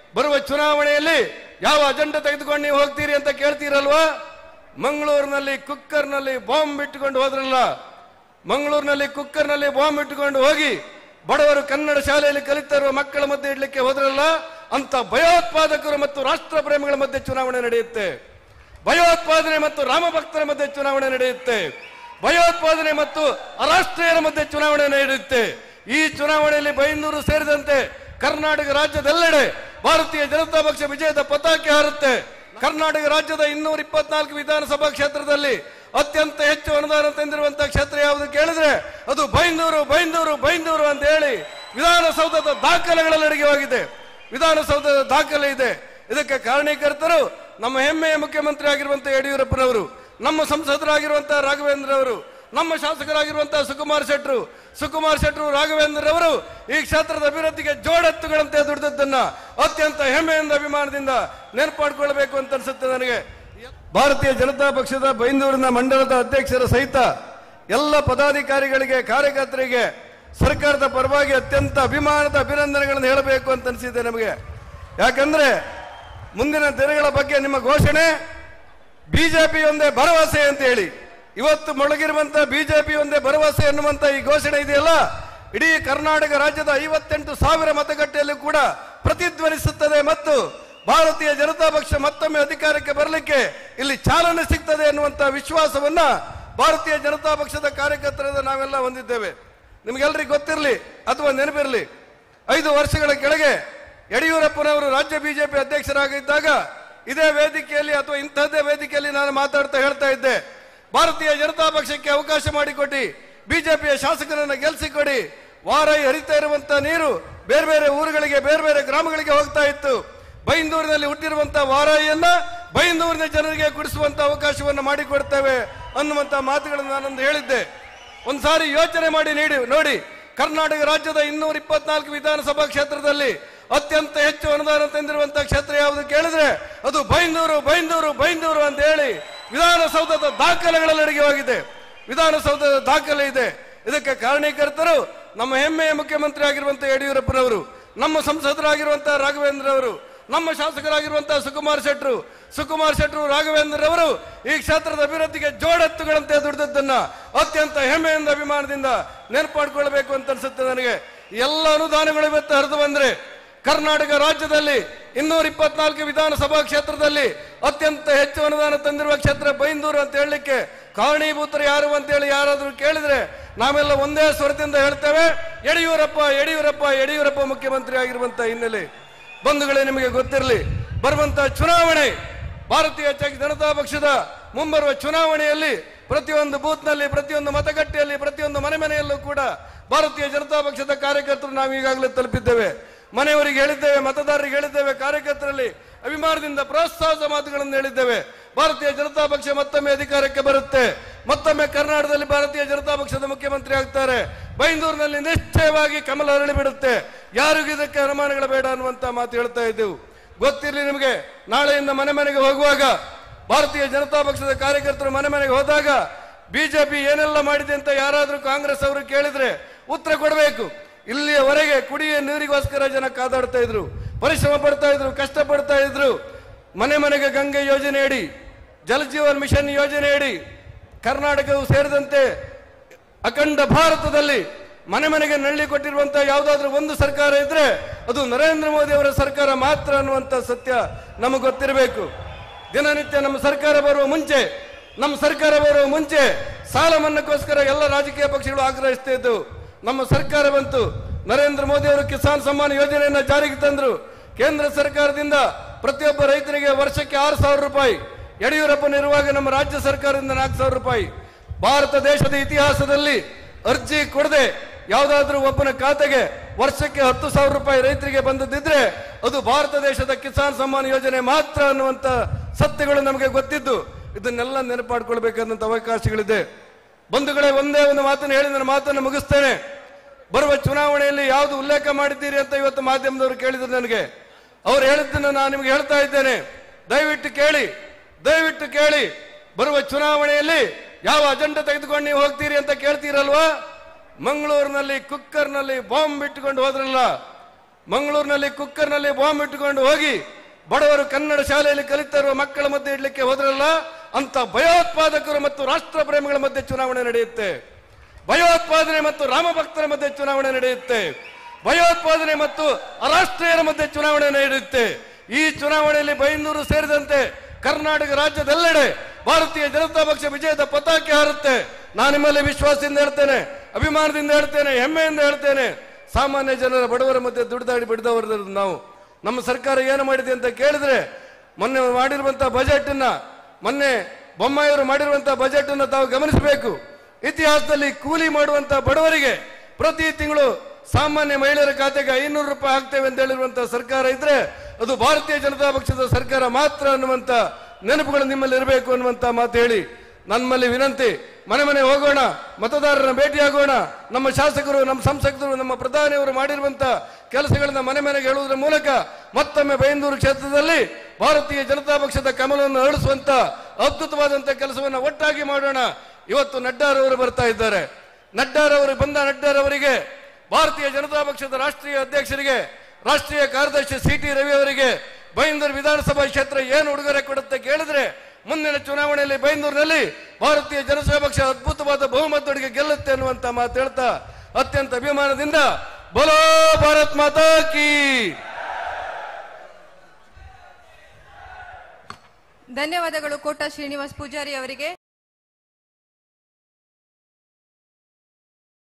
ಬರುವ ಚುನಾವಣೆಯಲ್ಲಿ ಯಾವ ಅಜೆಂಡಾ ತೆಗೆದುಕೊಂಡು ನೀವು ಹೋಗ್ತೀರಿ ಅಂತ ಕೇಳ್ತೀರಲ್ವಾ ಮಂಗಳೂರಿನಲ್ಲಿ ಕುಕ್ಕರ್ನಲ್ಲಿ ಬಾಂಬ್ ಇಟ್ಟುಕೊಂಡು ಹೋದ್ರಲ್ಲ ಮಂಗಳೂರಿನಲ್ಲಿ ಕುಕ್ಕರ್ನಲ್ಲಿ ಬಾಂಬ್ ಇಟ್ಟುಕೊಂಡು ಹೋಗಿ ಬಡವರು ಕನ್ನಡ ಶಾಲೆಯಲ್ಲಿ ಕಲಿತಾ ಇರುವ ಮಕ್ಕಳ ಮಧ್ಯೆ ಇಡ್ಲಿಕ್ಕೆ ಹೋದ್ರಲ್ಲ ಅಂತ ಭಯೋತ್ಪಾದಕರು ಮತ್ತು ರಾಷ್ಟ್ರ ಪ್ರೇಮಿಗಳ ಮಧ್ಯೆ ಚುನಾವಣೆ ನಡೆಯುತ್ತೆ ಭಯೋತ್ಪಾದನೆ ಮತ್ತು ರಾಮಭಕ್ತರ ಮಧ್ಯೆ ಚುನಾವಣೆ ನಡೆಯುತ್ತೆ ಭಯೋತ್ಪಾದನೆ ಮತ್ತು ಅರಾಷ್ಟ್ರೀಯರ ಮಧ್ಯೆ ಚುನಾವಣೆ ನಡೆಯುತ್ತೆ ಈ ಚುನಾವಣೆಯಲ್ಲಿ ಬೈಂದೂರು ಸೇರಿದಂತೆ ಕರ್ನಾಟಕ ರಾಜ್ಯದೆಲ್ಲೆಡೆ ಭಾರತೀಯ ಜನತಾ ಪಕ್ಷ ವಿಜಯದ ಪತಾಕೆ ಹಾರುತ್ತೆ ಕರ್ನಾಟಕ ರಾಜ್ಯದ ಇನ್ನೂರ ಇಪ್ಪತ್ನಾಲ್ಕು ವಿಧಾನಸಭಾ ಕ್ಷೇತ್ರದಲ್ಲಿ ಅತ್ಯಂತ ಹೆಚ್ಚು ಅನುದಾನ ತಂದಿರುವಂತಹ ಕ್ಷೇತ್ರ ಯಾವುದು ಕೇಳಿದ್ರೆ ಅದು ಬೈಂದೂರು ಬೈಂದೂರು ಬೈಂದೂರು ಅಂತ ಹೇಳಿ ವಿಧಾನಸೌಧದ ದಾಖಲೆಗಳಲ್ಲಿ ಅಡಗಿವಾಗಿದೆ ವಿಧಾನಸೌಧದ ದಾಖಲೆ ಇದೆ ಇದಕ್ಕೆ ಕಾರಣೀಕರ್ತರು ನಮ್ಮ ಹೆಮ್ಮೆಯ ಮುಖ್ಯಮಂತ್ರಿ ಆಗಿರುವಂತಹ ಯಡಿಯೂರಪ್ಪನವರು ನಮ್ಮ ಸಂಸದರಾಗಿರುವಂತಹ ರಾಘವೇಂದ್ರ ಅವರು ನಮ್ಮ ಶಾಸಕರಾಗಿರುವಂತಹ ಸುಕುಮಾರ್ ಶೆಟ್ರು ಸುಕುಮಾರ್ ಶೆಟ್ರು ರಾಘವೇಂದ್ರ ಅವರು ಈ ಕ್ಷೇತ್ರದ ಅಭಿವೃದ್ಧಿಗೆ ಜೋಡೆತ್ತುಗಳಂತೆ ದುಡಿದದ್ದನ್ನ ಅತ್ಯಂತ ಹೆಮ್ಮೆಯಿಂದ ಅಭಿಮಾನದಿಂದ ನೆನಪಾಡ್ಕೊಳ್ಬೇಕು ಅಂತ ಅನ್ಸುತ್ತೆ ನನಗೆ ಭಾರತೀಯ ಜನತಾ ಪಕ್ಷದ ಬೈಂದೂರಿನ ಮಂಡಲದ ಅಧ್ಯಕ್ಷರ ಸಹಿತ ಎಲ್ಲ ಪದಾಧಿಕಾರಿಗಳಿಗೆ ಕಾರ್ಯಕರ್ತರಿಗೆ ಸರ್ಕಾರದ ಪರವಾಗಿ ಅತ್ಯಂತ ಅಭಿಮಾನದ ಅಭಿನಂದನೆಗಳನ್ನು ಹೇಳಬೇಕು ಅಂತ ಅನಿಸಿದೆ ನಮಗೆ ಯಾಕಂದ್ರೆ ಮುಂದಿನ ದಿನಗಳ ಬಗ್ಗೆ ನಿಮ್ಮ ಘೋಷಣೆ ಬಿಜೆಪಿ ಒಂದೇ ಭರವಸೆ ಅಂತ ಹೇಳಿ ಇವತ್ತು ಮೊಳಗಿರುವಂತ ಬಿಜೆಪಿ ಒಂದೇ ಭರವಸೆ ಎನ್ನುವಂತ ಈ ಘೋಷಣೆ ಇದೆಯಲ್ಲ ಇಡೀ ಕರ್ನಾಟಕ ರಾಜ್ಯದ ಐವತ್ತೆಂಟು ಸಾವಿರ ಮತಗಟ್ಟೆಯಲ್ಲಿ ಕೂಡ ಪ್ರತಿಧ್ವನಿಸುತ್ತದೆ ಮತ್ತು ಭಾರತೀಯ ಜನತಾ ಪಕ್ಷ ಮತ್ತೊಮ್ಮೆ ಅಧಿಕಾರಕ್ಕೆ ಬರಲಿಕ್ಕೆ ಇಲ್ಲಿ ಚಾಲನೆ ಸಿಗ್ತದೆ ಎನ್ನುವಂತ ವಿಶ್ವಾಸವನ್ನ ಭಾರತೀಯ ಜನತಾ ಪಕ್ಷದ ಕಾರ್ಯಕರ್ತರಾದ ನಾವೆಲ್ಲ ಹೊಂದಿದ್ದೇವೆ ನಿಮ್ಗೆಲ್ರಿಗೂ ಗೊತ್ತಿರಲಿ ಅಥವಾ ನೆನಪಿರಲಿ ಐದು ವರ್ಷಗಳ ಕೆಳಗೆ ಯಡಿಯೂರಪ್ಪನವರು ರಾಜ್ಯ ಬಿಜೆಪಿ ಅಧ್ಯಕ್ಷರಾಗಿದ್ದಾಗ ಇದೇ ವೇದಿಕೆಯಲ್ಲಿ ಅಥವಾ ಇಂಥದ್ದೇ ವೇದಿಕೆಯಲ್ಲಿ ನಾನು ಮಾತಾಡ್ತಾ ಹೇಳ್ತಾ ಇದ್ದೆ ಭಾರತೀಯ ಜನತಾ ಪಕ್ಷಕ್ಕೆ ಅವಕಾಶ ಮಾಡಿಕೊಡಿ ಬಿಜೆಪಿಯ ಶಾಸಕರನ್ನ ಗೆಲ್ಲಿಸಿಕೊಡಿ ವಾರೈ ಹರಿತಾ ಇರುವಂತ ನೀರು ಬೇರೆ ಬೇರೆ ಊರುಗಳಿಗೆ ಬೇರೆ ಬೇರೆ ಗ್ರಾಮಗಳಿಗೆ ಹೋಗ್ತಾ ಇತ್ತು ಬೈಂದೂರಿನಲ್ಲಿ ಹುಟ್ಟಿರುವಂತ ವಾರಾಯಿಯನ್ನ ಬೈಂದೂರಿನ ಜನರಿಗೆ ಕುಡಿಸುವಂತ ಅವಕಾಶವನ್ನು ಮಾಡಿಕೊಡ್ತೇವೆ ಅನ್ನುವಂತ ಮಾತುಗಳನ್ನು ನಾನೊಂದು ಹೇಳಿದ್ದೆ ಒಂದ್ಸಾರಿ ಯೋಚನೆ ಮಾಡಿ ನೀಡಿ ನೋಡಿ ಕರ್ನಾಟಕ ರಾಜ್ಯದ ಇನ್ನೂರ ಇಪ್ಪತ್ನಾಲ್ಕು ವಿಧಾನಸಭಾ ಕ್ಷೇತ್ರದಲ್ಲಿ ಅತ್ಯಂತ ಹೆಚ್ಚು ಅನುದಾನ ತಂದಿರುವಂತಹ ಕ್ಷೇತ್ರ ಯಾವುದು ಕೇಳಿದ್ರೆ ಅದು ಬೈಂದೂರು ಬೈಂದೂರು ಬೈಂದೂರು ಅಂತ ಹೇಳಿ ವಿಧಾನಸೌಧದ ದಾಖಲೆಗಳಲ್ಲಿ ಅಡಗಿ ಹೋಗಿದೆ ವಿಧಾನಸೌಧದ ದಾಖಲೆ ಇದೆ ಇದಕ್ಕೆ ಕಾರಣೀಕರ್ತರು ನಮ್ಮ ಹೆಮ್ಮೆಯ ಮುಖ್ಯಮಂತ್ರಿ ಆಗಿರುವಂತಹ ಯಡಿಯೂರಪ್ಪನವರು ನಮ್ಮ ಸಂಸದರಾಗಿರುವಂತಹ ರಾಘವೇಂದ್ರ ಅವರು ನಮ್ಮ ಶಾಸಕರಾಗಿರುವಂತಹ ಸುಕುಮಾರ್ ಶೆಟ್ರು ಸುಕುಮಾರ್ ಶೆಟ್ರು ರಾಘವೇಂದ್ರ ಅವರು ಈ ಕ್ಷೇತ್ರದ ಅಭಿವೃದ್ಧಿಗೆ ಜೋಡೆತ್ತುಗಳಂತೆ ದುಡಿದದ್ದನ್ನ ಅತ್ಯಂತ ಹೆಮ್ಮೆಯಿಂದ ಅಭಿಮಾನದಿಂದ ನೆನಪಾಡ್ಕೊಳ್ಬೇಕು ಅಂತ ಅನ್ಸುತ್ತೆ ನನಗೆ ಎಲ್ಲ ಅನುದಾನಗಳು ಇವತ್ತು ಹರಿದು ಬಂದ್ರೆ ಕರ್ನಾಟಕ ರಾಜ್ಯದಲ್ಲಿ ಇನ್ನೂರ ಇಪ್ಪತ್ನಾಲ್ಕು ವಿಧಾನಸಭಾ ಕ್ಷೇತ್ರದಲ್ಲಿ ಅತ್ಯಂತ ಹೆಚ್ಚು ಅನುದಾನ ತಂದಿರುವ ಕ್ಷೇತ್ರ ಬೈಂದೂರು ಅಂತ ಹೇಳಲಿಕ್ಕೆ ಕಾರಣೀಭೂತರು ಯಾರು ಅಂತ ಹೇಳಿ ಯಾರಾದ್ರೂ ಕೇಳಿದ್ರೆ ನಾವೆಲ್ಲ ಒಂದೇ ಸ್ವರದಿಂದ ಹೇಳ್ತೇವೆ ಯಡಿಯೂರಪ್ಪ ಯಡಿಯೂರಪ್ಪ ಯಡಿಯೂರಪ್ಪ ಮುಖ್ಯಮಂತ್ರಿ ಆಗಿರುವಂತ ಹಿನ್ನೆಲೆ ಬಂಧುಗಳೇ ನಿಮಗೆ ಗೊತ್ತಿರಲಿ ಬರುವಂತ ಚುನಾವಣೆ ಭಾರತೀಯ ಜನ- ಜನತಾ ಪಕ್ಷದ ಮುಂಬರುವ ಚುನಾವಣೆಯಲ್ಲಿ ಪ್ರತಿಯೊಂದು ಬೂತ್ನಲ್ಲಿ ಪ್ರತಿಯೊಂದು ಮತಗಟ್ಟೆಯಲ್ಲಿ ಪ್ರತಿಯೊಂದು ಮನೆ ಮನೆಯಲ್ಲೂ ಕೂಡ ಭಾರತೀಯ ಜನತಾ ಪಕ್ಷದ ಕಾರ್ಯಕರ್ತರು ನಾವು ಈಗಾಗಲೇ ತಲುಪಿದ್ದೇವೆ ಮನೆಯವರಿಗೆ ಹೇಳಿದ್ದೇವೆ ಮತದಾರರಿಗೆ ಹೇಳಿದ್ದೇವೆ ಕಾರ್ಯಕರ್ತರಲ್ಲಿ ಅಭಿಮಾನದಿಂದ ಪ್ರೋತ್ಸಾಹದ ಮಾತುಗಳನ್ನು ಹೇಳಿದ್ದೇವೆ ಭಾರತೀಯ ಜನತಾ ಪಕ್ಷ ಮತ್ತೊಮ್ಮೆ ಅಧಿಕಾರಕ್ಕೆ ಬರುತ್ತೆ ಮತ್ತೊಮ್ಮೆ ಕರ್ನಾಟಕದಲ್ಲಿ ಭಾರತೀಯ ಜನತಾ ಪಕ್ಷದ ಮುಖ್ಯಮಂತ್ರಿ ಆಗ್ತಾರೆ ಬೈಂದೂರಿನಲ್ಲಿ ನಿಶ್ಚಯವಾಗಿ ಕಮಲ ಅರಳಿ ಬಿಡುತ್ತೆ ಯಾರಿಗೂ ಇದಕ್ಕೆ ಅನುಮಾನಗಳ ಬೇಡ ಅನ್ನುವಂತ ಮಾತು ಹೇಳ್ತಾ ಇದ್ದೆವು ಗೊತ್ತಿರಲಿ ನಿಮಗೆ ನಾಳೆಯಿಂದ ಮನೆ ಮನೆಗೆ ಹೋಗುವಾಗ ಭಾರತೀಯ ಜನತಾ ಪಕ್ಷದ ಕಾರ್ಯಕರ್ತರು ಮನೆ ಮನೆಗೆ ಹೋದಾಗ ಬಿಜೆಪಿ ಏನೆಲ್ಲ ಮಾಡಿದೆ ಅಂತ ಯಾರಾದ್ರೂ ಕಾಂಗ್ರೆಸ್ ಅವರು ಕೇಳಿದ್ರೆ ಉತ್ತರ ಕೊಡಬೇಕು ಇಲ್ಲಿಯವರೆಗೆ ಕುಡಿಯ ನೀರಿಗೋಸ್ಕರ ಜನ ಕಾದಾಡ್ತಾ ಇದ್ರು ಪರಿಶ್ರಮ ಪಡ್ತಾ ಇದ್ರು ಕಷ್ಟ ಪಡ್ತಾ ಇದ್ರು ಮನೆ ಮನೆಗೆ ಗಂಗೆ ಯೋಜನೆ ಅಡಿ ಜಲಜೀವನ್ ಮಿಷನ್ ಯೋಜನೆ ಅಡಿ ಕರ್ನಾಟಕವು ಸೇರಿದಂತೆ ಅಖಂಡ ಭಾರತದಲ್ಲಿ ಮನೆ ಮನೆಗೆ ನಳ್ಳಿ ಕೊಟ್ಟಿರುವಂತಹ ಯಾವುದಾದ್ರೂ ಒಂದು ಸರ್ಕಾರ ಇದ್ರೆ ಅದು ನರೇಂದ್ರ ಮೋದಿ ಅವರ ಸರ್ಕಾರ ಮಾತ್ರ ಅನ್ನುವಂತ ಸತ್ಯ ನಮಗೆ ಗೊತ್ತಿರಬೇಕು ದಿನನಿತ್ಯ ನಮ್ಮ ಸರ್ಕಾರ ಬರುವ ಮುಂಚೆ ನಮ್ಮ ಸರ್ಕಾರ ಬರುವ ಮುಂಚೆ ಸಾಲ ಮನ್ನಾಕ್ಕೋಸ್ಕರ ಎಲ್ಲ ರಾಜಕೀಯ ಪಕ್ಷಗಳು ಆಗ್ರಹಿಸ್ತಾ ಇದ್ದವು ನಮ್ಮ ಸರ್ಕಾರ ಬಂತು ನರೇಂದ್ರ ಮೋದಿ ಅವರು ಕಿಸಾನ್ ಸಮ್ಮಾನ್ ಯೋಜನೆಯನ್ನ ಜಾರಿಗೆ ತಂದ್ರು ಕೇಂದ್ರ ಸರ್ಕಾರದಿಂದ ಪ್ರತಿಯೊಬ್ಬ ರೈತನಿಗೆ ವರ್ಷಕ್ಕೆ ಆರು ಸಾವಿರ ರೂಪಾಯಿ ಯಡಿಯೂರಪ್ಪನಿರುವಾಗ ನಮ್ಮ ರಾಜ್ಯ ಸರ್ಕಾರದಿಂದ ನಾಲ್ಕು ಸಾವಿರ ರೂಪಾಯಿ ಭಾರತ ದೇಶದ ಇತಿಹಾಸದಲ್ಲಿ ಅರ್ಜಿ ಕೊಡದೆ ಯಾವುದಾದ್ರೂ ಒಬ್ಬನ ಖಾತೆಗೆ ವರ್ಷಕ್ಕೆ ಹತ್ತು ಸಾವಿರ ರೂಪಾಯಿ ರೈತರಿಗೆ ಬಂದದ್ದಿದ್ರೆ ಅದು ಭಾರತ ದೇಶದ ಕಿಸಾನ್ ಸಮ್ಮಾನ್ ಯೋಜನೆ ಮಾತ್ರ ಅನ್ನುವಂತ ಸತ್ಯಗಳು ನಮಗೆ ಗೊತ್ತಿದ್ದು ಇದನ್ನೆಲ್ಲ ನೆನಪಾಡ್ಕೊಳ್ಬೇಕಾದಂತ ಅವಕಾಶಗಳಿದೆ ಬಂಧುಗಳೇ ಒಂದೇ ಒಂದು ಮಾತನ್ನು ಹೇಳಿ ನನ್ನ ಮಾತನ್ನು ಮುಗಿಸ್ತೇನೆ ಬರುವ ಚುನಾವಣೆಯಲ್ಲಿ ಯಾವುದು ಉಲ್ಲೇಖ ಮಾಡಿದ್ದೀರಿ ಅಂತ ಇವತ್ತು ಮಾಧ್ಯಮದವರು ಕೇಳಿದ್ರು ನನಗೆ ಅವ್ರು ಹೇಳಿದ್ದನ್ನು ನಾನು ನಿಮಗೆ ಹೇಳ್ತಾ ಇದ್ದೇನೆ ದಯವಿಟ್ಟು ಕೇಳಿ ದಯವಿಟ್ಟು ಕೇಳಿ ಬರುವ ಚುನಾವಣೆಯಲ್ಲಿ ಯಾವ ಅಜೆಂಡಾ ತೆಗೆದುಕೊಂಡು ನೀವು ಹೋಗ್ತೀರಿ ಅಂತ ಕೇಳ್ತೀರಲ್ವಾ ಮಂಗಳೂರಿನಲ್ಲಿ ಕುಕ್ಕರ್ನಲ್ಲಿ ಬಾಂಬ್ ಇಟ್ಟುಕೊಂಡು ಹೋದ್ರಲ್ಲ ಮಂಗಳೂರಿನಲ್ಲಿ ಕುಕ್ಕರ್ನಲ್ಲಿ ಬಾಂಬ್ ಇಟ್ಟುಕೊಂಡು ಹೋಗಿ ಬಡವರು ಕನ್ನಡ ಶಾಲೆಯಲ್ಲಿ ಕಲಿತಾ ಇರುವ ಮಕ್ಕಳ ಮಧ್ಯೆ ಇಡ್ಲಿಕ್ಕೆ ಹೋದ್ರಲ್ಲ ಅಂತ ಭಯೋತ್ಪಾದಕರು ಮತ್ತು ರಾಷ್ಟ್ರ ಪ್ರೇಮಿಗಳ ಮಧ್ಯೆ ಚುನಾವಣೆ ನಡೆಯುತ್ತೆ ಭಯೋತ್ಪಾದನೆ ಮತ್ತು ರಾಮಭಕ್ತರ ಮಧ್ಯೆ ಚುನಾವಣೆ ನಡೆಯುತ್ತೆ ಭಯೋತ್ಪಾದನೆ ಮತ್ತು ಅರಾಷ್ಟ್ರೀಯರ ಮಧ್ಯೆ ಚುನಾವಣೆ ನಡೆಯುತ್ತೆ ಈ ಚುನಾವಣೆಯಲ್ಲಿ ಬೈಂದೂರು ಸೇರಿದಂತೆ ಕರ್ನಾಟಕ ರಾಜ್ಯದೆಲ್ಲೆಡೆ ಭಾರತೀಯ ಜನತಾ ಪಕ್ಷ ವಿಜಯದ ಪತಾಕೆ ಹಾರುತ್ತೆ ನಾನು ನಿಮ್ಮಲ್ಲಿ ವಿಶ್ವಾಸದಿಂದ ಹೇಳ್ತೇನೆ ಅಭಿಮಾನದಿಂದ ಹೇಳ್ತೇನೆ ಹೆಮ್ಮೆಯಿಂದ ಹೇಳ್ತೇನೆ ಸಾಮಾನ್ಯ ಜನರ ಬಡವರ ಮಧ್ಯೆ ದುಡಿದಾಡಿ ಬಿಡದವರು ನಾವು ನಮ್ಮ ಸರ್ಕಾರ ಏನು ಮಾಡಿದೆ ಅಂತ ಕೇಳಿದ್ರೆ ಮೊನ್ನೆ ಮಾಡಿರುವಂತಹ ಬಜೆಟ್ ಅನ್ನ ಮೊನ್ನೆ ಬೊಮ್ಮಾಯಿಯವರು ಮಾಡಿರುವಂತಹ ಬಜೆಟ್ ಅನ್ನು ತಾವು ಗಮನಿಸಬೇಕು ಇತಿಹಾಸದಲ್ಲಿ ಕೂಲಿ ಮಾಡುವಂತಹ ಬಡವರಿಗೆ ಪ್ರತಿ ತಿಂಗಳು ಸಾಮಾನ್ಯ ಮಹಿಳೆಯರ ಖಾತೆಗೆ ಐನೂರು ರೂಪಾಯಿ ಹಾಕ್ತೇವೆ ಅಂತ ಹೇಳಿರುವಂತಹ ಸರ್ಕಾರ ಇದ್ರೆ ಅದು ಭಾರತೀಯ ಜನತಾ ಪಕ್ಷದ ಸರ್ಕಾರ ಮಾತ್ರ ಅನ್ನುವಂತ ನೆನಪುಗಳು ನಿಮ್ಮಲ್ಲಿ ಇರಬೇಕು ಅನ್ನುವಂತ ಮಾತು ಹೇಳಿ ನಮ್ಮಲ್ಲಿ ವಿನಂತಿ ಮನೆ ಮನೆ ಹೋಗೋಣ ಮತದಾರರನ್ನ ಭೇಟಿಯಾಗೋಣ ನಮ್ಮ ಶಾಸಕರು ನಮ್ಮ ಸಂಸದರು ನಮ್ಮ ಪ್ರಧಾನಿಯವರು ಮಾಡಿರುವಂತ ಕೆಲಸಗಳನ್ನ ಮನೆ ಮನೆಗೆ ಹೇಳುವುದರ ಮೂಲಕ ಮತ್ತೊಮ್ಮೆ ಬೈಂದೂರು ಕ್ಷೇತ್ರದಲ್ಲಿ ಭಾರತೀಯ ಜನತಾ ಪಕ್ಷದ ಕಮಲವನ್ನು ಅರಳಿಸುವಂತ ಅದ್ಭುತವಾದಂತ ಕೆಲಸವನ್ನ ಒಟ್ಟಾಗಿ ಮಾಡೋಣ ಇವತ್ತು ನಡ್ಡಾರವರು ಬರ್ತಾ ಇದ್ದಾರೆ ನಡ್ಡಾರವರು ಬಂದ ನಡ್ಡಾರವರಿಗೆ ಭಾರತೀಯ ಜನತಾ ಪಕ್ಷದ ರಾಷ್ಟ್ರೀಯ ಅಧ್ಯಕ್ಷರಿಗೆ ರಾಷ್ಟ್ರೀಯ ಕಾರ್ಯದರ್ಶಿ ಸಿ ಟಿ ರವಿ ಅವರಿಗೆ ಬೈಂದೂರು ವಿಧಾನಸಭಾ ಕ್ಷೇತ್ರ ಏನು ಉಡುಗೊರೆ ಕೊಡುತ್ತೆ ಕೇಳಿದ್ರೆ ಮುಂದಿನ ಚುನಾವಣೆಯಲ್ಲಿ ಬೈಂದೂರಿನಲ್ಲಿ ಭಾರತೀಯ ಜನತಾ ಪಕ್ಷ ಅದ್ಭುತವಾದ ಬಹುಮತದೊಡೆಗೆ ಗೆಲ್ಲುತ್ತೆ ಅನ್ನುವಂತ ಮಾತು ಹೇಳ್ತಾ ಅತ್ಯಂತ ಅಭಿಮಾನದಿಂದ ಬಲೋ ಭಾರತ್ ಮಾತಾ ಕೀ ಧನ್ಯವಾದಗಳು ಕೋಟ ಶ್ರೀನಿವಾಸ್ ಪೂಜಾರಿ ಅವರಿಗೆ